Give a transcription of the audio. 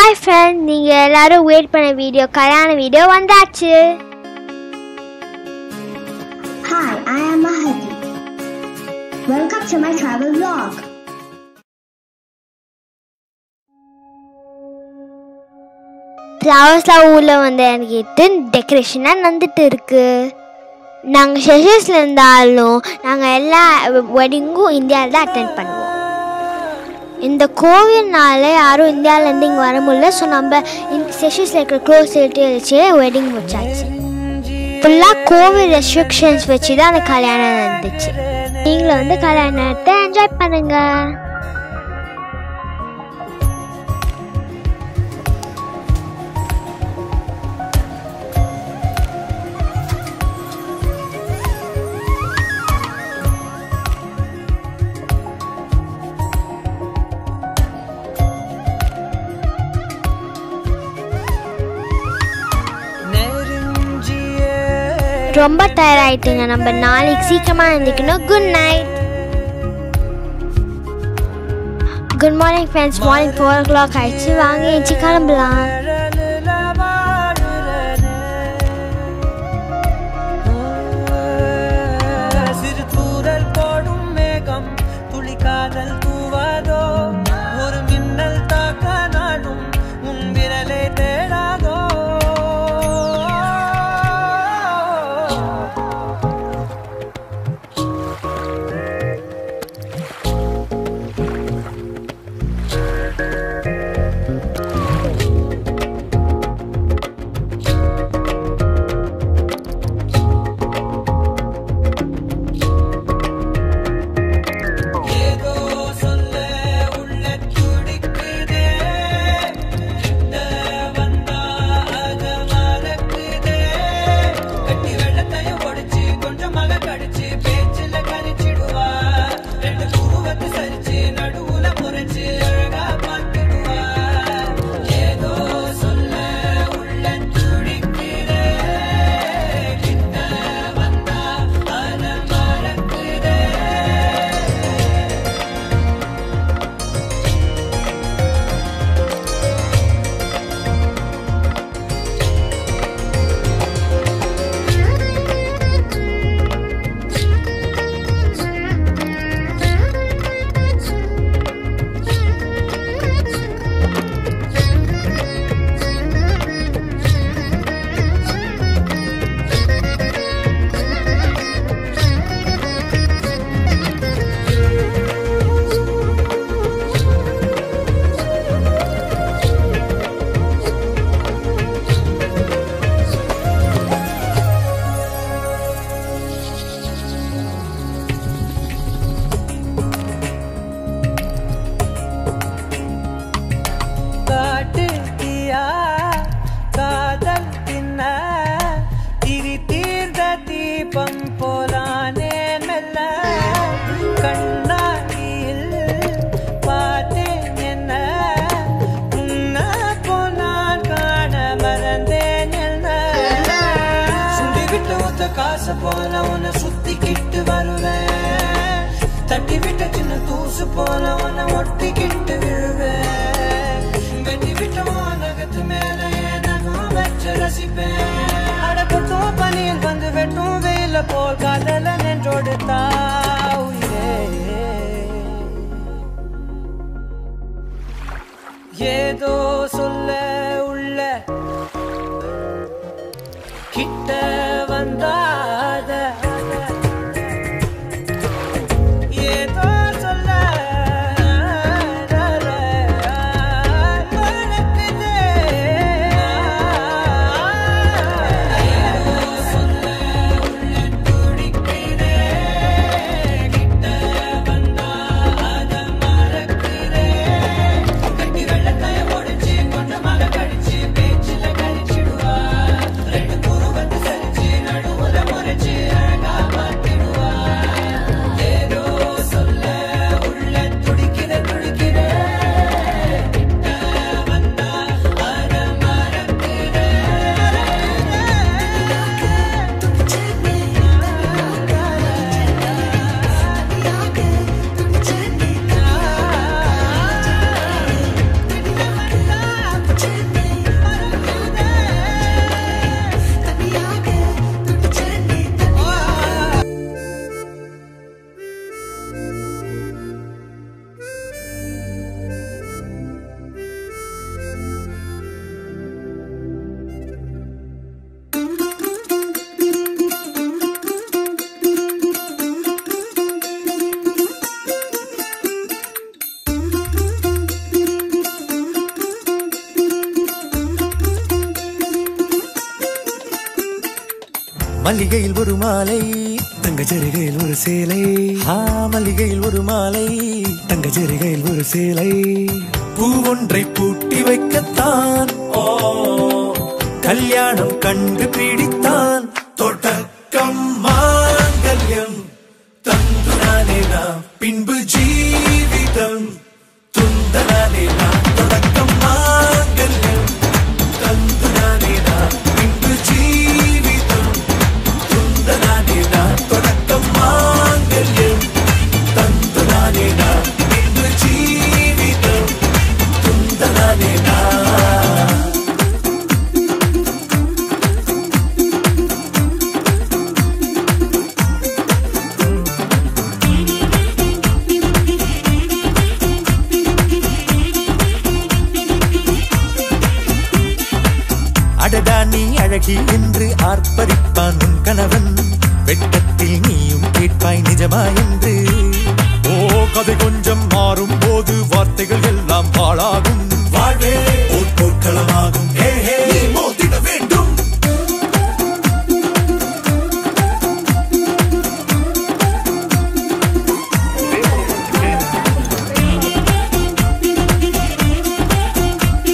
Hi friend நீங்கள் எல்லாரும் wait பண்ண வீடியோ கல்யாண வீடியோ வந்தாச்சு Hi, I am Mahati. Welcome to my travel vlog. ஃப்ளவர்ஸ்லாம் ஊரில் வந்து இறங்கிட்டு டெக்கரேஷனாக நடந்துட்டு இருக்கு நாங்கள் ஷெஷஸில் இருந்தாலும் நாங்கள் எல்லா வெட்டிங்கும் இந்தியாவில் தான் அட்டென்ட் பண்ணுவோம் இந்த கோவில்னால யாரும் இந்தியாவிலேருந்து இங்கே வர முடியல ஸோ நம்ம செஷஸில் இருக்கிற க்ளோஸ் ரிலேட்டிவ்ஸே வெட்டிங் முடிச்சாச்சு ஃபுல்லாக கோவில் ரெஸ்ட்ரிக்ஷன்ஸ் வச்சு தான் அந்த கல்யாணம் நடந்துச்சு நீங்களும் வந்து கல்யாணத்தை என்ஜாய் பண்ணுங்கள் ரொம்ப டயர்ட் ஆயிட்டுங்க நம்ம நாளைக்கு சீக்கிரமா எழுந்திக்கணும் good night good morning friends morning four o'clock ஆயிடுச்சு வாங்க ஏஞ்சி கிளம்பலாம் சிறு தூரல் போடும் மேகம் துளி காதல் தூவாதோ ஒரு மின்னல் தாக்க நாடும் உன் விரலை தேடாதோ ஏதோ சொல்ல உள்ள துடிக்குதே கிட்ட வந்தா அத மறக்குதே கட்டி வெள்ளத்தையும் ஒடிச்சு கொஞ்சம் மக கடிச்சு பேச்சுல கரிச்சிடுவா ரெண்டு பூவத்து சரிச்சு நடுவுல முறைச்சு அழகா பார்த்துடுவா ஏதோ சொல்ல உள்ள துடிக்குதே கிட்ட வந்தா அத மறக்குதே காட்டு தீயா காதல் தின்ன திரி தீர்ந்த தீபம் போலானே மெல்ல கண்ணாடியில் பார்த்தேன் என்ன உன்ன போனான் காண மறந்தேன் என்ன சுண்டிக்கிட்டு ஒத்த காசு போல உன்னை சுத்திக்கிட்டு வருவேன் தட்டி விட்ட சின்ன தூசு போல உன்னை ஒட்டிக்கிட்டு விழுவேன் வெட்டி விட்ட நகத்து மேல நகம் வச்சு ரசிப்பேன் அடப்பட்டும் பனியில் வந்து வெட்டும் வெயில போல் காதல நின்றோடு தாவுயிரே ஏதோ சொல்ல உள்ள கிட்ட வந்தாத ஏதோ சொல்ல நடக்குதே. ஏதோ சொல்ல உள்ள துடிக்குதே. கிட்ட வந்தா அத மறக்குதே. கட்டி வெள்ளத்தைய ஒடிச்சு கொண்ட மக கடிச்சு பேச்சுல மல்லிகையில் ஒரு மாலை தங்க ஜரிகையில் ஒரு சேலை ஆ மல்லிகையில் ஒரு மாலை தங்க ஜரிகையில் ஒரு சேலை பூ ஒன்றை பூட்டி வைக்கத்தான் ஓ கல்யாணம் கண்டு பிடித்தான் தொடக்கம் மாங்கல்யம் தந்துனானே நாம் பின்பு ஜீவிதம் துந்தனானே நாம் தொடக்கம் மாங்கல்யம் தந்துனானே நாம் பின்பு ஜீவிதம் துந்தனானே நாம் தொடக்கம் மாங்கல்யம் தந்துனானே நாம் பின்பு ஜீவிதம் துந்தனானே நாம் அடடா நீ அழகி என்று ஆர்ப்பரிப்பான் உன் கணவன் வெட்கத்தில் நீயும் கேட்பாய் நிஜமா என்று ஓ கதை கொஞ்சம் மாறும் போது வார்த்தைகள் எல்லாம் பாழாகும் வாழ்வே